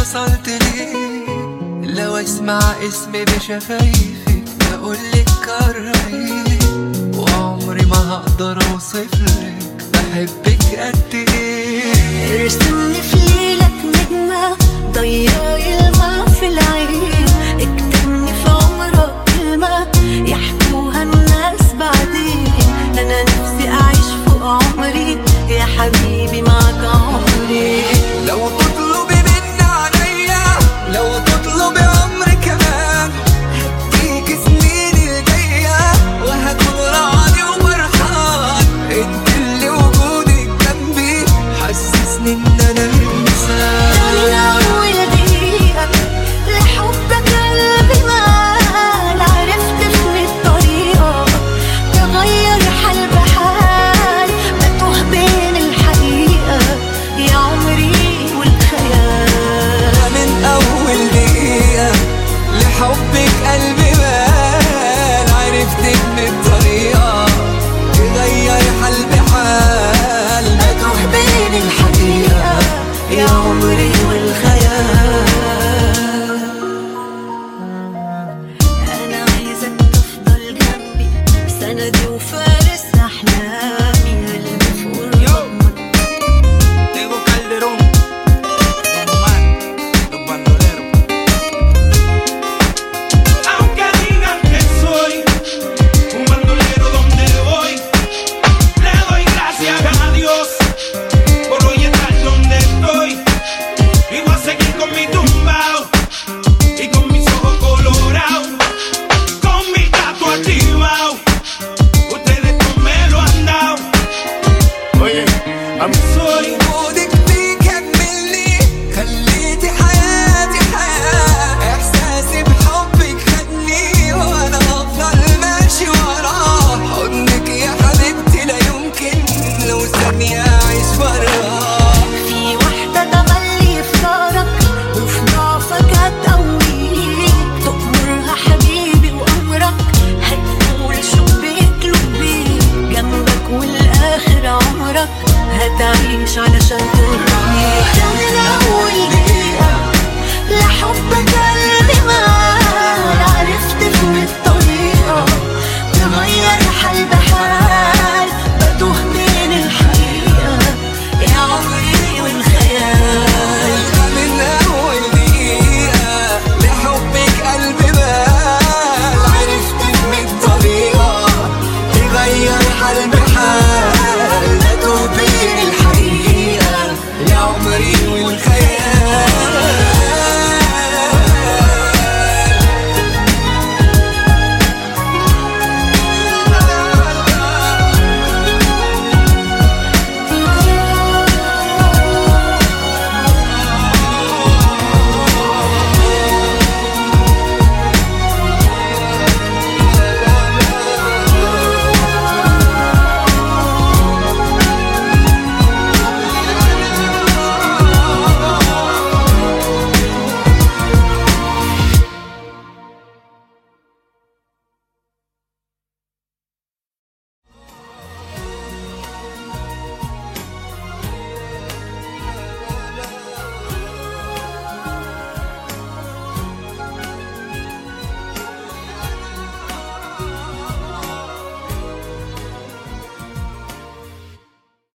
وصلت ليه لو اسمع اسمي بشفايفك اقولك كرهي وعمري ما هقدر اوصفلك بحبك قد ايه ارسمني في ليلك نجمة ضيعي الماء في العين اكتبني في عمرك كلمة يحكوها الناس بعدين أنا نفسي أعيش فوق عمري يا حبيبي معك عمري لو تطلبي مني عليا لو تطلبي عمري كمان هديك سنيني الجاية وهكون راضي وفرحان انت اللي وجودك جنبي حسسني ان انا ده من انسان أول دقيقة لحبك قلبي مال عرفت في الطريقة تغير حال بحال بتوه بين الحقيقة يا عمري والخيال من اول دقيقة لحبك قلبي مال عرفتك بالطريقة تغير حال بحال بتوه بين الحقيقة يا عمري والخيال أنا عايزك تفضل جنبي سندي وفارس أحلامي